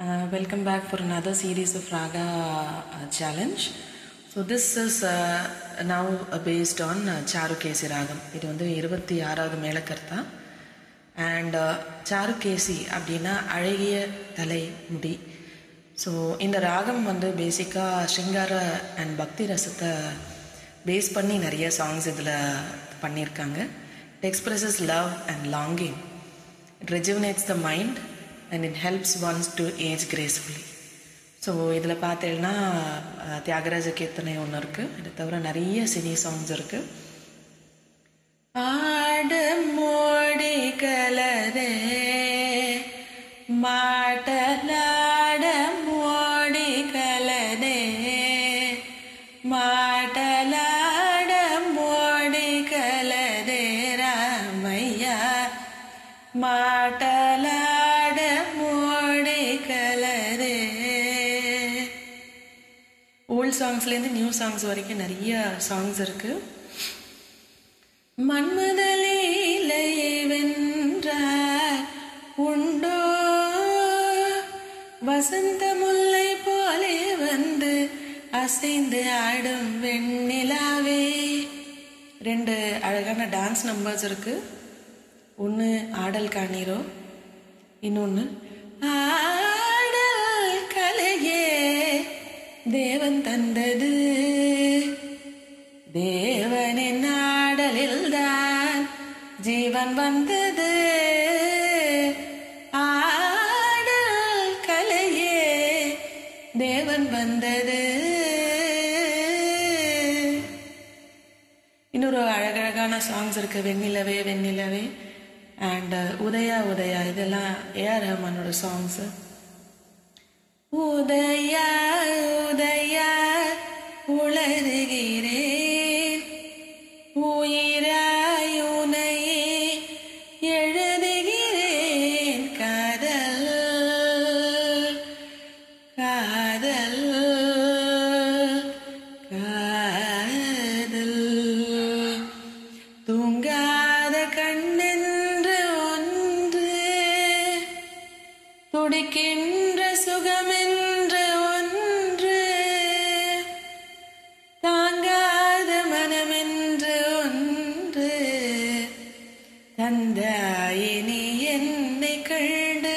Uh, welcome back for another series of Raga uh, challenge. So this is uh, now uh, based on uh, Charukesi Ragam. இது வந்து இருபத்தி ஆறாவது மேலக்கர்த்தா and Charukesi அப்படின்னா அழகிய தலை முடி ஸோ இந்த ராகம் வந்து பேசிக்காக ஸ்ருங்கார அண்ட் பக்தி ரசத்தை பேஸ் பண்ணி நிறைய சாங்ஸ் இதில் பண்ணியிருக்காங்க it expresses love and longing it rejuvenates the mind and it helps one's to age gracefully so இதில் பார்த்தீங்கன்னா அஹ், தியாகராஜ கீர்த்தனை ஒன்று இருக்குது இது தவிர நிறைய சினி சாங்ஸ் இருக்குது ஆட மோடி கலரே மாட்டலாட மோடி கலரே மாட்டலாட மோடி கலரே ராமையா மாட்டலாட மோடி கலரே ஓல்ட் சாங்ஸ்லேருந்து நியூ சாங்ஸ் வரைக்கும் நிறைய சாங்ஸ் இருக்குது மன்மதலீலையை வென்றார் உண்டோ வசந்த முல்லை போலே வந்து அசைந்து ஆடும் வெண்ணிலாவே ரெண்டு அழகான டான்ஸ் நம்பர்ஸ் இருக்கு ஒன்று ஆடல் காணீரோ இன்னொன்று ஆடல் கலையே தேவன் தந்தது தேவனின் ஆடலில்தான் ஜீவன் வந்தது ஆடல் கலையே தேவன் வந்தது இன்னொரு அழகழகான சாங்ஸ் இருக்கு வெண்ணிலவே வெண்ணிலவே அண்ட் உதயா உதயா இதெல்லாம் ஏஆர் ரஹ்மானோட சாங்ஸ் உதயா உதயா உளறுகிறேன் உயிராய் உனையே எழுதுகிறேன் காதல் காதல் காதல் தூங்காத கண்ணென்று ஒன்று துடிக்கின்ற சுகமென்று ஒன்று தாங்காத மனமென்று ஒன்று தந்தாயினி என்னை கண்டு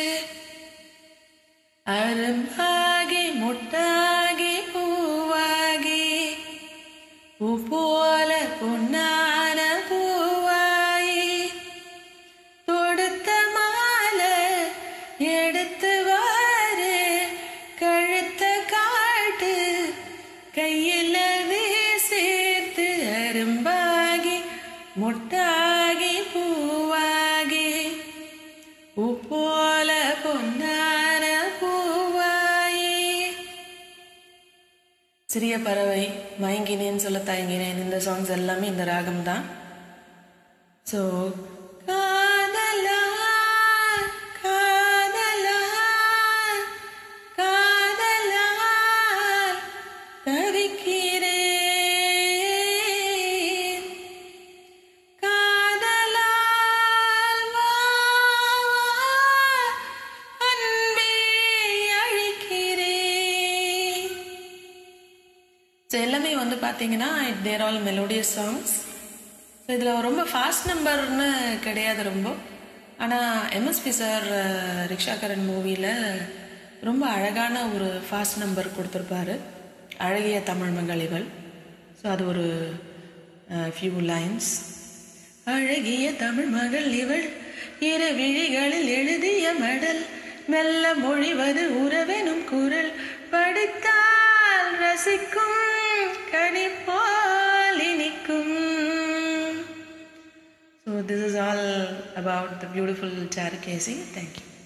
அரும்பாகி முட்டாகி பூவாகி பூ போல பொன்னான பூவாயி தொடுத்த மாலை எடுத்து வாரு கழுத்த காட்டு கையில் சேர்த்து அரும்பாகி முட்டாகி பூவாகி பூ போல பொன்னான பூவாயி சிறிய பறவை மயங்கினேன்னு சொல்ல தயங்கினேன் இந்த சாங்ஸ் எல்லாமே இந்த ராகம் தான் ஸோ காதலா காதலா காதலா தவிக்கிறேன் காதலால் வா, அன்பே அழைக்கிறேன் ஸோ எல்லாமே வந்து பார்த்தீங்கன்னா they're all melodious songs so இதில் ரொம்ப ஃபாஸ்ட் நம்பர்னு கிடையாது ரொம்ப ஆனால் எம்எஸ்பி சார் ரிக்ஷாகரன் மூவியில் ரொம்ப அழகான ஒரு ஃபாஸ்ட் நம்பர் கொடுத்துருப்பாரு அழகிய தமிழ் மகளிகள் ஸோ அது ஒரு ஃபியூ லைன்ஸ் அழகிய தமிழ் மகள் இவள் இரு விழிகளில் எழுதிய மடல் மெல்ல மொழிவது உறவெனும் குரல் படித்தால் ரசிக்கும் கனிப்போல் இனிக்கும் So this is all about the beautiful Charukesi. Thank you.